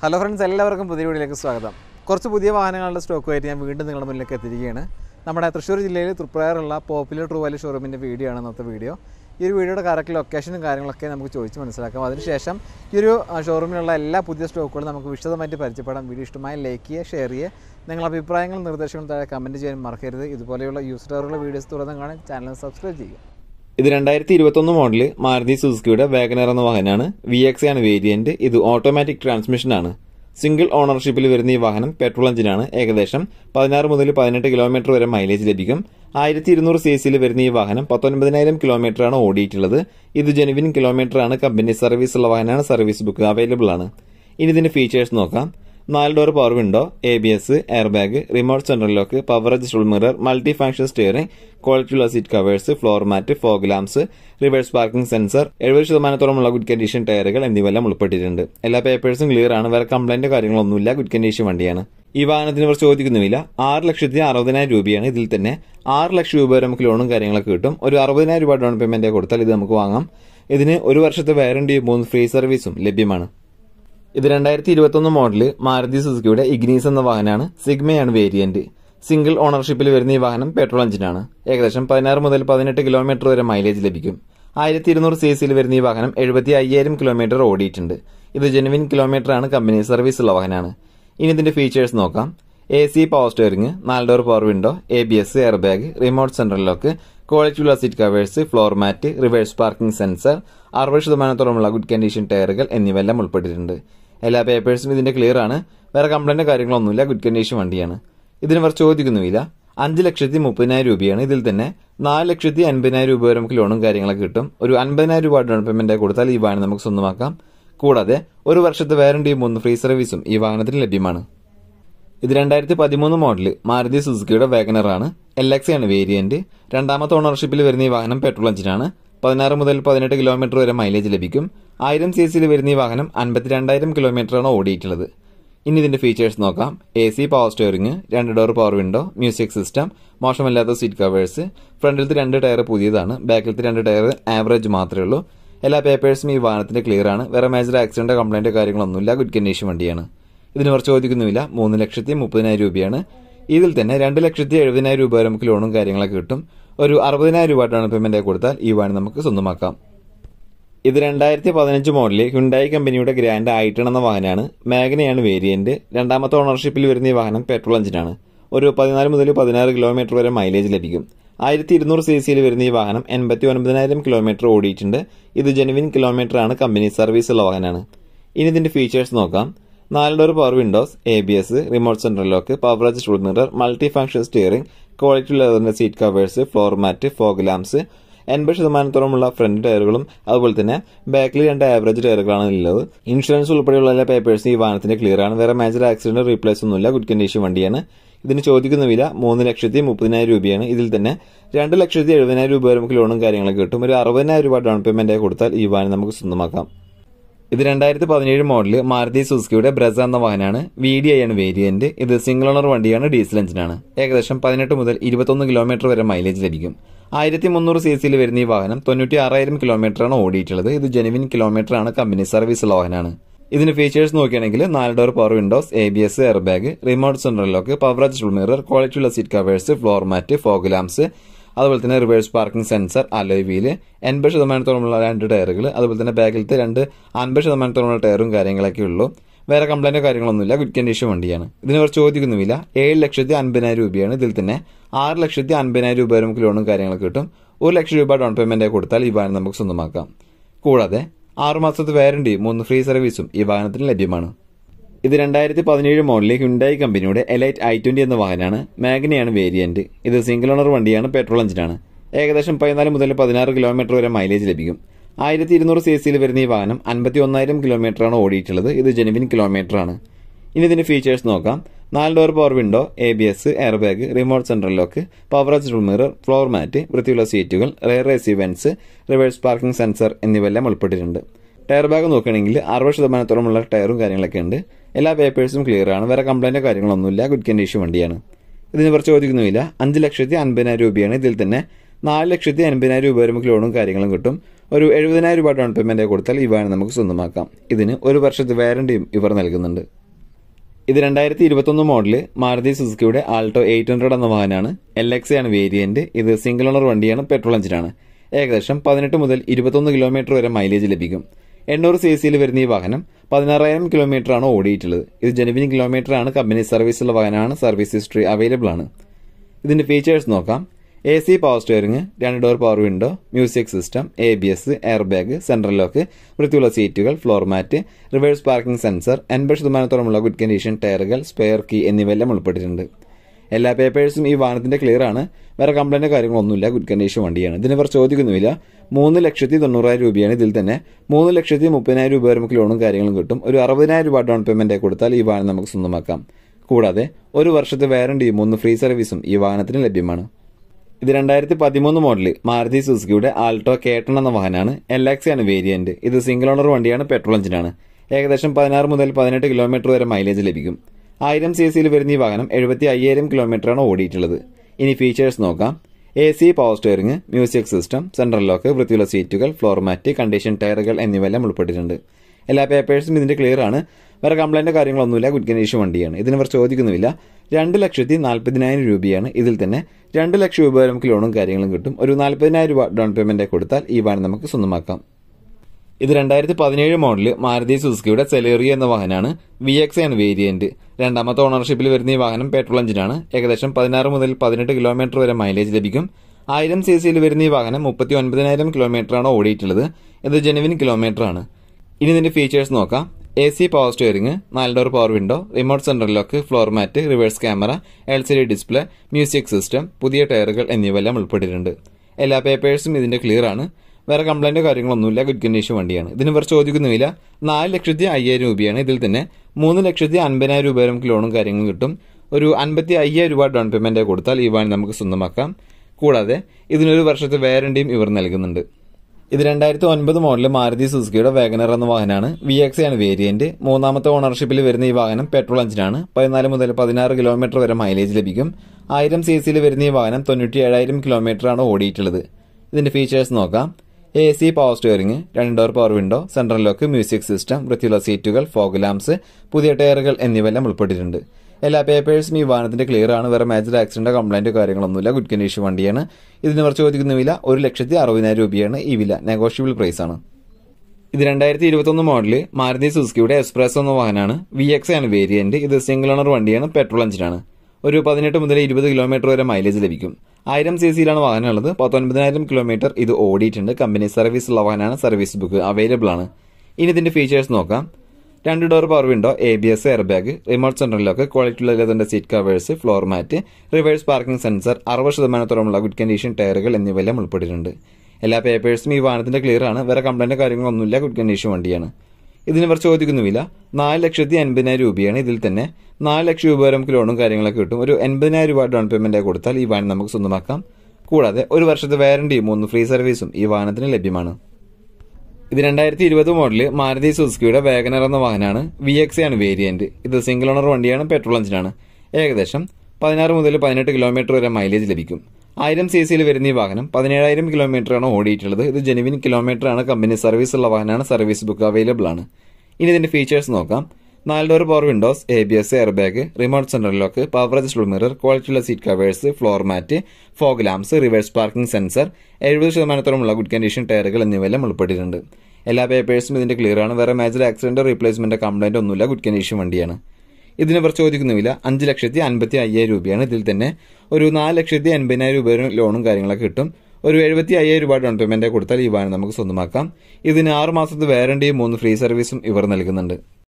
hello friends എല്ലാവർക്കും പുതിയ വീഡിയോയിലേക്ക് സ്വാഗതം കുറച്ച് പുതിയ വാഹനങ്ങളുടെ സ്റ്റോക്കുമായിട്ട് ഞാൻ വീണ്ടും നിങ്ങളുടെ മുന്നിലേക്ക് എത്തിയിരിക്കുകയാണ് നമ്മുടെ തൃശ്ശൂർ ജില്ലയിൽ തൃപ്രയാറുള്ള പോപ്പുലർ ട്രൂ വാലി ഷോറൂമിൻ്റെ വീഡിയോ ആണ് ഇന്നത്തെ വീഡിയോ ഈ ഒരു വീഡിയോയുടെ കറക്റ്റ് ലൊക്കേഷനും കാര്യങ്ങളൊക്കെ നമുക്ക് ചോദിച്ച് മനസ്സിലാക്കാം അതിനുശേഷം ഈ ഒരു ആ, ഷോറൂമിലുള്ള എല്ലാ പുതിയ സ്റ്റോക്കുകളും നമുക്ക് വിശദമായിട്ട് പരിചയപ്പെടാം വീഡിയോ ഇഷ്ടമായി ലൈക്ക് ചെയ്യുക ഷെയർ ചെയ്യുക നിങ്ങളുടെ അഭിപ്രായങ്ങളും നിർദ്ദേശങ്ങളും താഴെ കമൻറ്റ് ചെയ്യാൻ മറക്കരുത് ഇതുപോലെയുള്ള യൂസ്ഡറുള്ള വീഡിയോസ് തുടർന്ന് കാണാൻ ചാനൽ സബ്സ്ക്രൈബ് ചെയ്യുക ഇത് രണ്ടായിരത്തി ഇരുപത്തൊന്ന് മോഡല് മാരുതി സുസുക്കിയുടെ വാഗനർ എന്ന വാഹനമാണ് വി എക്സ് ആണ് വേരിയന്റ് ഇത് ഓട്ടോമാറ്റിക് ട്രാൻസ്മിഷൻ ആണ് സിംഗിൾ ഓണർഷിപ്പിൽ വരുന്ന ഈ വാഹനം പെട്രോൾ എഞ്ചിനാണ് ഏകദേശം പതിനാറ് മുതൽ പതിനെട്ട് കിലോമീറ്റർ വരെ മൈലേജ് ലഭിക്കും ആയിരത്തി ഇരുന്നൂറ് സി സിയിൽ വരുന്ന ഈ വാഹനം പത്തൊൻപതിനായിരം കിലോമീറ്റർ ആണ് ഓടിയിട്ടുള്ളത് ഇത് ജെനുവിൻ കിലോമീറ്റർ ആണ് കമ്പനി സർവീസ് ഉള്ള വാഹനമാണ് സർവീസ് ബുക്ക് അവൈലബിൾ ആണ് ഇനി ഇതിന്റെ ഫീച്ചേഴ്സ് നോക്കാം നാല് door power window A B S air bag remote central lock power adjustable mirror multi function steering ക്വാളിറ്റിയുള്ള seat covers floor mat fog lamps reverse parking sensor എഴുപത് ശതമാനത്തോളമുള്ള ഗുഡ് കണ്ടീഷൻ ടയറുകൾ എന്നിവയെല്ലാം ഉൾപ്പെട്ടിട്ടുണ്ട് എല്ലാ പേപ്പേഴ്സും ക്ലിയർ ആണ് വേറെ കംപ്ലൈന്റ് കാര്യങ്ങളൊന്നുമില്ല ഗുഡ് കണ്ടീഷൻ വണ്ടിയാണ് ഈ വാഹനത്തിന് ഇവർ ചോദിക്കുന്ന വില ആറ് ലക്ഷത്തി അറുപതിനായിരം രൂപയാണ് ഇതിൽ തന്നെ ആറ് ലക്ഷം രൂപ വരെ നമുക്ക് ലോണും കാര്യങ്ങളൊക്കെ കിട്ടും ഒരു അറുപതിനായിരം രൂപ ഡൗൺ പേയ്മെന്റ് കൊടുത്താൽ ഇത് നമുക്ക് വാങ്ങാം ഇതിന് ഒരു വർഷത്തെ വാറണ്ടിയും മൂന്ന് ഫ്രീ സർവീസും ലഭ്യമാണ് ഇത് രണ്ടായിരത്തി ഇരുപത്തൊന്ന് മോഡല് മാരുതി സുസുക്കിയുടെ ഇഗ്നീസ് എന്ന വാഹനമാണ് സിഗ്മയാണ് വേരിയന്റ് സിംഗിൾ ഓണർഷിപ്പിൽ വരുന്ന ഈ വാഹനം പെട്രോൾ എഞ്ചിനാണ് ഏകദേശം പതിനാറ് മുതൽ പതിനെട്ട് കിലോമീറ്റർ വരെ മൈലേജ് ലഭിക്കും ആയിരത്തി ഇരുന്നൂറ് സി സിയിൽ വരുന്ന ഈ വാഹനം എഴുപത്തി അയ്യായിരം കിലോമീറ്റർ ഓടിയിട്ടുണ്ട് ഇത് ജെനുവിൻ കിലോമീറ്റർ ആണ് കമ്പനി സർവീസ് ഉള്ള വാഹനമാണ് ഇനി ഇതിന്റെ ഫീച്ചേഴ്സ് നോക്കാം എ സി പവർ സ്റ്റിയറിംഗ് നാല് door power window A B S air bag remote central lock ക്വാളിറ്റിയുള്ള seat covers floor mat reverse parking sensor അറുപത് ശതമാനത്തോളമുള്ള ഗുഡ് കണ്ടീഷൻ ടയറുകൾ എന്നിവയെല്ലാം ഉൾപ്പെട്ടിട്ടുണ്ട് എല്ലാ പേപ്പേഴ്സും ഇതിന്റെ ക്ലിയർ ആണ് വേറെ കംപ്ലൈന്റ് കാര്യങ്ങളൊന്നുമില്ല ഗുഡ് കണ്ടീഷൻ വണ്ടിയാണ് ഇതിന് ഇവർ ചോദിക്കുന്നുമില്ല അഞ്ച് ലക്ഷത്തി മുപ്പതിനായിരം രൂപയാണ് ഇതിൽ തന്നെ നാല് ലക്ഷത്തി അൻപതിനായിരം രൂപ വരെ നമുക്ക് ലോണും കാര്യങ്ങളൊക്കെ കിട്ടും ഒരു അൻപതിനായിരം രൂപ ഡൗൺ പേയ്മെന്റ് കൊടുത്താൽ ഈ വാഹനം നമുക്ക് സ്വന്തമാക്കാം കൂടാതെ ഒരു വർഷത്തെ വാറണ്ടിയും മൂന്ന് ഫ്രീ സർവീസും ഈ വാഹനത്തിന് ലഭ്യമാണ് ഇത് രണ്ടായിരത്തി പതിമൂന്ന് മോഡല് മാരുതി സുസുക്കിയുടെ വാഗനർ ആണ് എൽ എക്സ് ആണ് വേരിയന്റ് രണ്ടാമത്തെ ഓണർഷിപ്പിൽ വരുന്ന ഈ വാഹനം പെട്രോൾ എഞ്ചിനാണ് പതിനാറ് മുതൽ പതിനെട്ട് കിലോമീറ്റർ വരെ മൈലേജ് ലഭിക്കും ആയിരം സി സിയിൽ വരുന്ന ഈ വാഹനം അൻപത്തിരണ്ടായിരം കിലോമീറ്റർ ആണ് ഓടിയിട്ടുള്ളത് ഇനി ഇതിന്റെ ഫീച്ചേഴ്സ് നോക്കാം എ സി പവർ സ്റ്റിയറിംഗ് രണ്ട് door power window music system മോശമല്ലാത്ത സീറ്റ് കവേഴ്സ് ഫ്രണ്ടിലത്തെ രണ്ട് ടയർ പുതിയതാണ് ബാക്കിലത്തെ രണ്ട് ടയർ ആവറേജ് മാത്രമേ ഉള്ളൂ എല്ലാ പേപ്പേഴ്സും ഈ വാഹനത്തിന്റെ ക്ലിയർ ആണ് വേറെ മേജർ ആക്സിഡന്റ് കംപ്ലൈന്റ് കാര്യങ്ങളൊന്നുമില്ല ഗുഡ് കണ്ടീഷൻ വണ്ടിയാണ് ഇതിന് ഇവർ ചോദിക്കുന്നുമില്ല മൂന്ന് ലക്ഷത്തി മുപ്പതിനായിരം രൂപയാണ് ഇതിൽ തന്നെ രണ്ട് ലക്ഷത്തി എഴുപതിനായിരം രൂപ വരെ നമുക്ക് ലോണും കാര്യങ്ങളൊക്കെ കിട്ടും ഒരു അറുപതിനായിരം രൂപ ഡൗൺ പേയ്മെന്റ് കൊടുത്താൽ ഈ വാഹനം നമുക്ക് സ്വന്തമാക്കാം ഇത് രണ്ടായിരത്തി പതിനഞ്ച് മോഡലിൽ ഹുണ്ടായി കമ്പനിയുടെ ഗ്രാൻഡ് ഐട്ടൺ എന്ന വാഹനമാണ് മാഗ്നയാണ് വേരിയന്റ് രണ്ടാമത്തെ ഓണർഷിപ്പിൽ വരുന്ന ഈ വാഹനം പെട്രോൾ എഞ്ചിനാണ് ഒരു പതിനാല് മുതൽ പതിനാറ് കിലോമീറ്റർ വരെ മൈലേജ് ലഭിക്കും ആയിരത്തി ഇരുന്നൂറ് സി സിയിൽ വരുന്ന ഈ വാഹനം എൺപത്തി ഒൻപതിനായിരം കിലോമീറ്റർ ഓടിയിട്ടുണ്ട് ഇത് ജെനുവിൻ കിലോമീറ്റർ ആണ് കമ്പനി സർവീസ് ഉള്ള വാഹനമാണ് ഇനി ഇതിന്റെ ഫീച്ചേഴ്സ് നോക്കാം നാല് door power windows A B S remote central lock power adjustable mirror multi function steering quality ലെതറിന്റെ seat covers floor mat fog lamps എൺപത് ശതമാനത്തോളമുള്ള ഫ്രണ്ട് ടയറുകളും അതുപോലെ തന്നെ ബാക്കിൽ രണ്ട് ആവറേജ് ടയറുകളാണ് ഉള്ളത് ഇൻഷുറൻസ് ഉൾപ്പെടെയുള്ള എല്ലാ പേപ്പേഴ്സും ഈ വാഹനത്തിന്റെ ക്ലിയർ ആണ് വേറെ മേജർ ആക്സിഡന്റ് റീപ്ലേസ് ഒന്നുമില്ല ഗുഡ് കണ്ടീഷൻ വണ്ടിയാണ് ഇതിന് ചോദിക്കുന്ന വില മൂന്ന് ലക്ഷത്തി മുപ്പതിനായിരം രൂപയാണ് ഇതിൽ തന്നെ രണ്ട് ലക്ഷത്തി എഴുപതിനായിരം രൂപ വരെ നമുക്ക് ലോണും കാര്യങ്ങളൊക്കെ കിട്ടും ഒരു അറുപതിനായിരം രൂപ ഡൗൺ പേയ്മെന്റ് കൊടുത്താൽ ഈ വാഹനം നമുക്ക് സ്വന്തമാക്കാം ഇത് രണ്ടായിരത്തി പതിനേഴ് മോഡല് മാരുതി സുസുക്കിയുടെ ബ്രസ എന്ന വാഹനമാണ് വി ഡി ഐ ആണ് വേരിയന്റ് ഇത് സിംഗിൾ ഓണർ വണ്ടിയാണ് ഡീസൽ എഞ്ചിനാണ് ഏകദേശം പതിനെട്ട് മുതൽ ഇരുപത്തൊന്ന് കിലോമീറ്റർ വരെ മൈലേജ് ലഭിക്കും ആയിരത്തി മുന്നൂറ് സി സിയിൽ വരുന്ന ഈ വാഹനം തൊണ്ണൂറ്റി ആറായിരം കിലോമീറ്ററാണ് ഓടിയിട്ടുള്ളത് ഇത് ജെനുവിൻ കിലോമീറ്റർ ആണ് കമ്പനി സർവീസ് ഉള്ള വാഹനമാണ് ഇതിന് ഫീച്ചേഴ്സ് നോക്കുകയാണെങ്കിൽ നാല് door power windows A B S air bag remote central lock power adjustable mirror ക്വാളിറ്റിയുള്ള seat covers floor mat fog lamps അതുപോലെ തന്നെ reverse parking sensor alloy wheel എൺപത് ശതമാനത്തോളമുള്ള രണ്ട് ടയറുകൾ അതുപോലെ തന്നെ ബാക്കിലത്തെ രണ്ട് അൻപത് ശതമാനത്തോളമുള്ള ടയറും കാര്യങ്ങളൊക്കെ ഉള്ളൂ വേറെ കംപ്ലൈന്റോ കാര്യങ്ങളൊന്നുമില്ല ഗുഡ് കണ്ടീഷൻ വണ്ടിയാണ് ഇതിന് കുറച്ച് ചോദിക്കുന്നുമില്ല ഏഴ് ലക്ഷത്തി അൻപതിനായിരം രൂപയാണ് ഇതിൽ തന്നെ ആറ് ലക്ഷത്തി അൻപതിനായിരം രൂപ വരെ നമുക്ക് ലോണും കാര്യങ്ങളൊക്കെ കിട്ടും ഒരു ലക്ഷം രൂപ ഡൗൺ പേയ്മെന്റ് കൊടുത്താൽ ഈ വാഹനം നമുക്ക് സ്വന്തമാക്കാം കൂടാതെ ആറ് മാസത്തെ വാറണ്ടി മൂന്ന് ഫ്രീ സർവീസും ഈ വാഹനത്തിന് ലഭ്യമാണ് ഇത് രണ്ടായിരത്തി പതിനേഴ് മോഡലിൽ ഹുണ്ടായി കമ്പനിയുടെ എലൈറ്റ് ഐ ട്വന്റി എന്ന വാഹനമാണ് മാഗ്നയാണ് വേരിയന്റ് ഇത് സിംഗിൾ ഓണർ വണ്ടിയാണ് പെട്രോൾ എഞ്ചിനാണ് ഏകദേശം പതിനാല് മുതൽ പതിനാറ് കിലോമീറ്റർ വരെ മൈലേജ് ലഭിക്കും ആയിരത്തി ഇരുന്നൂറ് സി സിയിൽ വരുന്ന ഈ വാഹനം അൻപത്തി ഒന്നായിരം കിലോമീറ്ററാണ് ഓടിയിട്ടുള്ളത് ഇത് ജെനുവിൻ കിലോമീറ്റർ ആണ് ഇനി ഇതിന്റെ ഫീച്ചേഴ്സ് നോക്കാം നാല് door power window A B S air bag remote central lock power adjustable mirror floor mat വൃത്തിയുള്ള സീറ്റുകൾ rear A C vents reverse parking sensor എന്നിവയെല്ലാം ഉൾപ്പെട്ടിട്ടുണ്ട് ടയർ ബാഗ് നോക്കുകയാണെങ്കിൽ അറുപത് ശതമാനത്തോളമുള്ള ടയറും കാര്യങ്ങളൊക്കെ ഉണ്ട് എല്ലാ പേപ്പേഴ്സും ക്ലിയർ ആണ് വേറെ കംപ്ലൈന്റോ കാര്യങ്ങളൊന്നുമില്ല ഗുഡ് കണ്ടീഷൻ വണ്ടിയാണ് ഇതിന് ഇവർ ചോദിക്കുന്നുമില്ല അഞ്ച് ലക്ഷത്തി അൻപതിനായിരം രൂപയാണ് ഇതിൽ തന്നെ നാല് ലക്ഷത്തി അൻപതിനായിരം രൂപ വരെ നമുക്ക് ലോണും കാര്യങ്ങളും കിട്ടും ഒരു എഴുപതിനായിരം രൂപ ഡൗൺ പേയ്മെന്റ് കൊടുത്താൽ ഈ വാഹനം നമുക്ക് സ്വന്തമാക്കാം ഇതിന് ഒരു വർഷത്തെ വാറണ്ടിയും ഇവർ നൽകുന്നുണ്ട് ഇത് രണ്ടായിരത്തി ഇരുപത്തൊന്ന് മോഡല് മാരുതി സുസുക്കിയുടെ ആൾട്ടോ എയ്റ്റ് ഹൺഡ്രഡ് എന്ന വാഹനമാണ് എൽ എക്സ് ആണ് വേരിയന്റ് ഇത് സിംഗിൾ ഓണർ വണ്ടിയാണ് പെട്രോൾ എഞ്ചിനാണ് ഏകദേശം പതിനെട്ട് മുതൽ ഇരുപത്തൊന്ന് കിലോമീറ്റർ വരെ മൈലേജ് ലഭിക്കും എണ്ണൂറ് സി സിയിൽ വരുന്ന ഈ വാഹനം പതിനാറായിരം കിലോമീറ്റർ ആണ് ഓടിയിട്ടുള്ളത് ഇത് ജനുവിൻ കിലോമീറ്റർ ആണ് കമ്പനി സർവീസുള്ള വാഹനമാണ് സർവീസ് ഹിസ്റ്ററി അവൈലബിൾ ആണ് ഇതിന്റെ ഫീച്ചേഴ്സ് നോക്കാം എ സി പവർ സ്റ്റിയറിംഗ് രണ്ട് door power window music system A B S air bag central lock വൃത്തിയുള്ള സീറ്റുകൾ floor mat reverse parking sensor എൺപത് ശതമാനത്തോളമുള്ള ഗുഡ് കണ്ടീഷൻ ടയറുകൾ സ്പെയർ കീ എന്നിവയെല്ലാം ഉൾപ്പെട്ടിട്ടുണ്ട് എല്ലാ പേപ്പേഴ്സും ഈ വാഹനത്തിന്റെ ക്ലിയർ ആണ് വേറെ കംപ്ലൈന്റ് കാര്യങ്ങളൊന്നുമില്ല ഗുഡ് കണ്ടീഷൻ വണ്ടിയാണ് ഇതിന് ഇവർ ചോദിക്കുന്നുമില്ല മൂന്ന് ലക്ഷത്തി തൊണ്ണൂറായിരം രൂപയാണ് ഇതിൽ തന്നെ മൂന്ന് ലക്ഷത്തി മുപ്പതിനായിരം രൂപ വരെ നമുക്ക് ലോണും കാര്യങ്ങളും കിട്ടും ഒരു അറുപതിനായിരം രൂപ ഡൗൺ പേയ്മെന്റ് കൊടുത്താൽ ഈ വാഹനം നമുക്ക് സ്വന്തമാക്കാം കൂടാതെ ഒരു വർഷത്തെ വാറണ്ടിയും മൂന്ന് ഫ്രീ സർവീസും ഈ വാഹനത്തിന് ലഭ്യമാണ് ഇത് രണ്ടായിരത്തി പതിമൂന്ന് മോഡല് മാരുതി സുസുക്കിയുടെ ആൾട്ടോ കേട്ടൺ എന്ന വാഹനമാണ് എൽ എക്സ് ആണ് വേരിയന്റ് ഇത് സിംഗിൾ ഓണർ വണ്ടിയാണ് പെട്രോൾ എഞ്ചിനാണ് ഏകദേശം പതിനാറ് മുതൽ പതിനെട്ട് കിലോമീറ്റർ വരെ മൈലേജ് ലഭിക്കും ആയിരം സി സിയിൽ വരുന്ന ഈ വാഹനം എഴുപത്തി അയ്യായിരം കിലോമീറ്ററാണ് ഓടിയിട്ടുള്ളത് ഇനി ഫീച്ചേഴ്സ് നോക്കാം A C power steering music system central lock വൃത്തിയുള്ള സീറ്റുകൾ ഫ്ലോർ മാറ്റ് കണ്ടീഷൻ ടയറുകൾ എന്നിവയെല്ലാം ഉൾപ്പെട്ടിട്ടുണ്ട് എല്ലാ പേപ്പേഴ്സും ഇതിന്റെ ക്ലിയർ ആണ് വേറെ കംപ്ലൈന്റ് കാര്യങ്ങളൊന്നുമില്ല ഗുഡ് കണ്ടീഷൻ വണ്ടിയാണ് ഇതിന് ഇവർ ചോദിക്കുന്നുമില്ല രണ്ട് ലക്ഷത്തി നാൽപ്പതിനായിരം രൂപയാണ് ഇതിൽ തന്നെ രണ്ട് ലക്ഷം രൂപ വരെ നമുക്ക് ലോണും കാര്യങ്ങളും കിട്ടും ഒരു നാൽപ്പതിനായിരം രൂപ ഡൗൺ പേയ്മെന്റ് കൊടുത്താൽ ഈ വാഹനം നമുക്ക് സ്വന്തമാക്കാം ഇത് രണ്ടായിരത്തി പതിനേഴ് മോഡല് മാരുതി സുസുക്കിയുടെ സെലേറിയ എന്ന വാഹനമാണ് വി എക്സ് ആണ് വേരിയന്റ് രണ്ടാമത്തെ ഓണർഷിപ്പിൽ വരുന്ന ഈ വാഹനം പെട്രോൾ എഞ്ചിനാണ് ഏകദേശം പതിനാറ് മുതൽ പതിനെട്ട് കിലോമീറ്റർ വരെ മൈലേജ് ലഭിക്കും ആയിരം സി സിയിൽ വരുന്ന ഈ വാഹനം മുപ്പത്തി ഒൻപതിനായിരം കിലോമീറ്ററാണ് ഓടിയിട്ടുള്ളത് ഇത് ജെനുവിൻ കിലോമീറ്റർ ആണ് ഇനി ഇതിന്റെ ഫീച്ചേഴ്സ് നോക്കാം എ സി പവർ സ്റ്റിയറിംഗ് നാല് door power window remote central lock floor mat reverse camera L C D display music system പുതിയ ടയറുകൾ എന്നിവയെല്ലാം ഉൾപ്പെട്ടിട്ടുണ്ട് എല്ലാ പേപ്പേഴ്സും ഇതിന്റെ ക്ലിയർ ആണ് വേറെ കംപ്ലൈന്റോ കാര്യങ്ങളൊന്നുമില്ല ഗുഡ് കണ്ടീഷൻ വണ്ടിയാണ് ഇതിന് ഇവർ ചോദിക്കുന്നുമില്ല നാല് ലക്ഷത്തി അയ്യായിരം രൂപയാണ് ഇതിൽ തന്നെ മൂന്ന് ലക്ഷത്തി അൻപതിനായിരം രൂപ വരെ നമുക്ക് ലോണും കാര്യങ്ങളും കിട്ടും ഒരു അൻപത്തി അയ്യായിരം രൂപ ഡൗൺ പേയ്മെന്റ് കൊടുത്താൽ ഈ വാഹനം നമുക്ക് സ്വന്തമാക്കാം കൂടാതെ ഇതിനൊരു വർഷത്തെ വാറണ്ടിയും ഇവർ നൽകുന്നുണ്ട് ഇത് രണ്ടായിരത്തി ഒൻപത് മോഡൽ മാരുതി സുസുക്കിയുടെ വാഗനർ എന്ന വാഹനമാണ് വി എക്സ് ആണ് വേരിയന്റ് മൂന്നാമത്തെ ഓണർഷിപ്പിൽ വരുന്ന ഈ വാഹനം പെട്രോൾ എഞ്ചിനാണ് പതിനാല് മുതൽ പതിനാറ് കിലോമീറ്റർ വരെ മൈലേജ് ലഭിക്കും ആയിരം സി സിയിൽ വരുന്ന ഈ വാഹനം തൊണ്ണൂറ്റി ഏഴായിരം കിലോമീറ്റർ ആണ് ഓടിയിട്ടുള്ളത് ഇതിന്റെ ഫീച്ചേഴ്സ് നോക്കാം എ സി പവർ സ്റ്റിയറിംഗ് രണ്ട് door power window central lock music system വൃത്തിയുള്ള സീറ്റുകൾ ഫോഗ് ലാംപ്സ് പുതിയ ടയറുകൾ എന്നിവയെല്ലാം ഉൾപ്പെട്ടിട്ടുണ്ട് എല്ലാ പേപ്പേഴ്സും ഈ വാഹനത്തിന്റെ ക്ലിയർ ആണ് വേറെ മേജർ ആക്സിഡന്റോ കംപ്ലൈന്റോ കാര്യങ്ങളൊന്നുമില്ല ഗുഡ് കണ്ടീഷൻ വണ്ടിയാണ് ഇതിന് ഇവർ ചോദിക്കുന്ന വില ഒരു ലക്ഷത്തി അറുപതിനായിരം രൂപയാണ് ഈ വില നെഗോഷ്യബിൾ പ്രൈസ് ആണ് ഇത് രണ്ടായിരത്തി ഇരുപത്തൊന്ന് മോഡല് മാരുതി സുസുക്കിയുടെ എക്സ്പ്രസ് എന്ന വാഹനമാണ് വി എക്സ് ആണ് വേരിയന്റ് ഇത് സിംഗിൾ ഓണർ വണ്ടിയാണ് പെട്രോൾ എഞ്ചിനാണ് ഒരു പതിനെട്ട് മുതൽ ഇരുപത് കിലോമീറ്റർ വരെ മൈലേജ് ലഭിക്കും ആയിരം സി സിയിലാണ് വാഹനം ഉള്ളത് പത്തൊൻപതിനായിരം കിലോമീറ്റർ ഇത് ഓടിയിട്ടുണ്ട് കമ്പനി സർവീസ് ഉള്ള വാഹനമാണ് സർവീസ് ബുക്ക് അവൈലബിൾ ആണ് ഇനി ഇതിന്റെ ഫീച്ചേഴ്സ് നോക്കാം രണ്ട് door power window A B S air bag remote central lock quality ഉള്ള ലെതറിന്റെ seat covers floor mat reverse parking sensor അറുപത് ശതമാനത്തോളമുള്ള ഗുഡ് കണ്ടീഷൻ ടയറുകൾ എന്നിവയെല്ലാം ഉൾപ്പെട്ടിട്ടുണ്ട് എല്ലാ പേപ്പേഴ്സും ഈ വാഹനത്തിന്റെ ക്ലിയർ ആണ് വേറെ കംപ്ലൈന്റ് കാര്യങ്ങളൊന്നുമില്ല ഗുഡ് കണ്ടീഷൻ വണ്ടിയാണ് ഇതിന് ഇവർ ചോദിക്കുന്നുമില്ല നാല് ലക്ഷത്തി അൻപതിനായിരം രൂപയാണ് ഇതിൽ തന്നെ നാല് ലക്ഷം രൂപ വരെ നമുക്ക് ലോണും കാര്യങ്ങളൊക്കെ കിട്ടും ഒരു എൺപതിനായിരം രൂപ ഡൗൺ പേയ്മെന്റ് കൊടുത്താൽ ഈ വാഹനം നമുക്ക് സ്വന്തമാക്കാം കൂടാതെ ഒരു വർഷത്തെ വാറണ്ടിയും മൂന്ന് ഫ്രീ സർവീസും ഈ വാഹനത്തിന് ലഭ്യമാണ് ഇത് രണ്ടായിരത്തി ഇരുപത് മോഡല് മാരുതി സുസുക്കിയുടെ വാഗനർ എന്ന വാഹനമാണ് വി എക്സ് ആണ് വേരിയന്റ് ഇത് സിംഗിൾ ഓണർ വണ്ടിയാണ് പെട്രോൾ എഞ്ചിനാണ് ഏകദേശം പതിനാറ് മുതൽ പതിനെട്ട് കിലോമീറ്റർ വരെ മൈലേജ് ലഭിക്കും ആയിരം സി സിയിൽ വരുന്ന ഈ വാഹനം പതിനേഴായിരം കിലോമീറ്ററാണ് ഓടിയിട്ടുള്ളത് ഇത് ജെനുവിൻ കിലോമീറ്റർ ആണ് കമ്പനി സർവീസ് ഉള്ള വാഹനമാണ് സർവീസ് ബുക്ക് അവൈലബിൾ ആണ് ഇനി ഇതിന്റെ ഫീച്ചേഴ്സ് നോക്കാം നാല് door power windows A B S air bag remote central lock power adjustable mirror ക്വാളിറ്റിയുള്ള seat covers floor mat fog lamps reverse parking sensor എഴുപത് ശതമാനത്തോളമുള്ള ഗുഡ് കണ്ടീഷൻ ടയറുകൾ എന്നിവയെല്ലാം ഉൾപ്പെട്ടിട്ടുണ്ട് എല്ലാ പേപ്പേഴ്സും ഇതിന്റെ ക്ലിയർ ആണ് വേറെ മേജർ ആക്സിഡന്റ് റീപ്ലേസ്മെന്റ് കംപ്ലൈന്റ് ഒന്നുമില്ല ഗുഡ് കണ്ടീഷൻ വണ്ടിയാണ് ഇതിന് ഇവർ ചോദിക്കുന്നുമില്ല അഞ്ച് ലക്ഷത്തി അൻപത്തി അയ്യായിരം രൂപയാണ് ഇതിൽ തന്നെ ഒരു നാല് ലക്ഷത്തി എൺപതിനായിരം രൂപ വരെ ലോണും കാര്യങ്ങളൊക്കെ കിട്ടും ഒരു എഴുപത്തി അയ്യായിരം രൂപ ഡൗൺ പേയ്മെന്റ് കൊടുത്താൽ ഈ വാഹനം നമുക്ക് സ്വന്തമാക്കാം ഇതിന് ആറ് മാസത്തെ വാറണ്ടിയും മൂന്ന് ഫ്രീ സർവീസും ഇവർ നൽകുന്നുണ്ട്